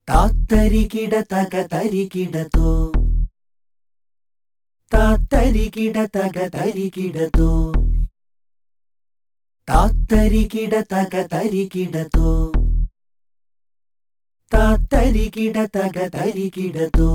താത്തരികിട തക തരികിടതോ താത്തരികിട തക തരികിടതോ താത്തരികിട തക തരികിടതോ താത്തരികിട തക തരികിടതോ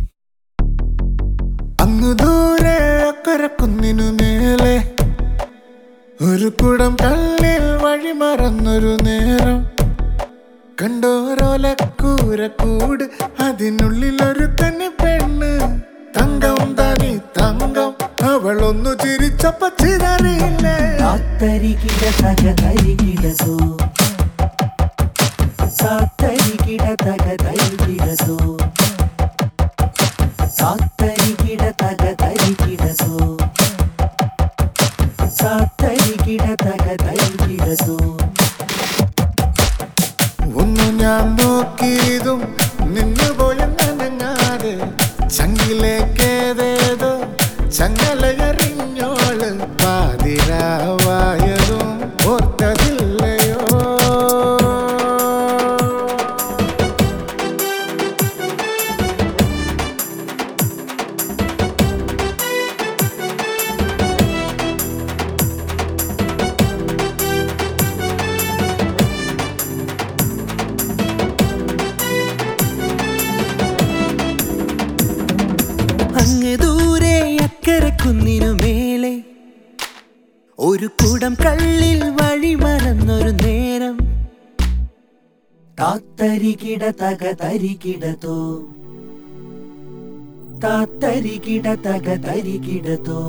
അങ്ങു ദൂരെ അക്കര കുന്നിനു മേലെ ഒരു കുടം കല്ലിൽ വഴി മറന്നൊരു നേരം കണ്ടോരോലക്കൂര കൂട് അതിനുള്ളിൽ ഒരു കന്നി പെണ്ണ് തങ്കം തനി തങ്കം അവളൊന്നു ചിരിച്ചപ്പ ചിതറിയില്ലേ താത്തരികിട തക തരികിടതോ താത്തരികിട തക തരികിടതോ താത്തരികിട തക തരികിടതോ താത്തരികിട തക തരികിടതോ ഒന്നു ഞാൻ നോക്കിയതും നിന്നു പോയ നനങ്ങാതെ ചങ്കിലേക്കേതേതോ ചങ്ങലയറിഞ്ഞോള് പാതിരാവായതും ഓർത്തതില്ലയോ അങ്ങ് ദൂരെ അക്കര കുന്നിനു മേലെ ഒരു കൂടം കള്ളിൽ വഴി മറന്നൊരു നേരം താത്തരികിട തക തരികിടതോ താത്തരികിട തക തരികിടതോ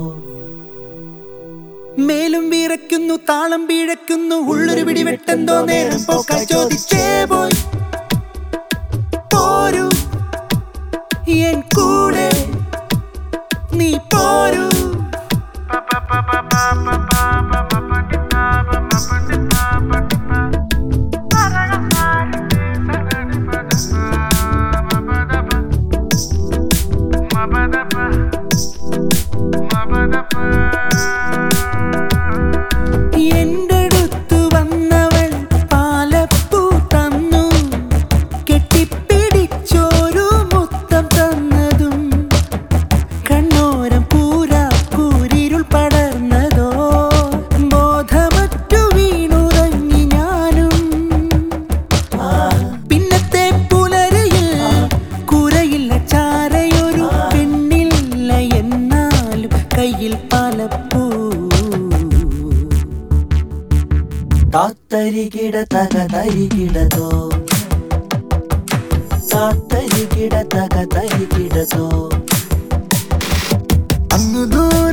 മേലും വിറയ്ക്കുന്നു താളം വീഴയ്ക്കുന്നു ഉള്ളൊരു പിടിവെട്ടെന്തോ നേരം പോക്കായി ചോദിച്ചേ പോയി പോരൂ എൻ കൂടെ നീ പോരൂ എന്റെ അടുത്തു വന്നവൾ പാലപ്പൂ തന്നു കെട്ടിപ്പിടിച്ചോരു മുത്തം തന്നതും കണ്ണോരം പൂരാ കൂരിരുൾ പടർന്നതോ ബോധമറ്റു വീണുറങ്ങി ഞാനും പിന്നത്തെ പുലരയിൽ കുരയില്ല ചാരയൊരു പെണ്ണില്ല എന്നാലും കയ്യിൽ പാലപ്പൂ താത്തരികിട തക തരികിടതോ താത്തരികിട തക തരികിടതോ അങ്ങു ദൂരെ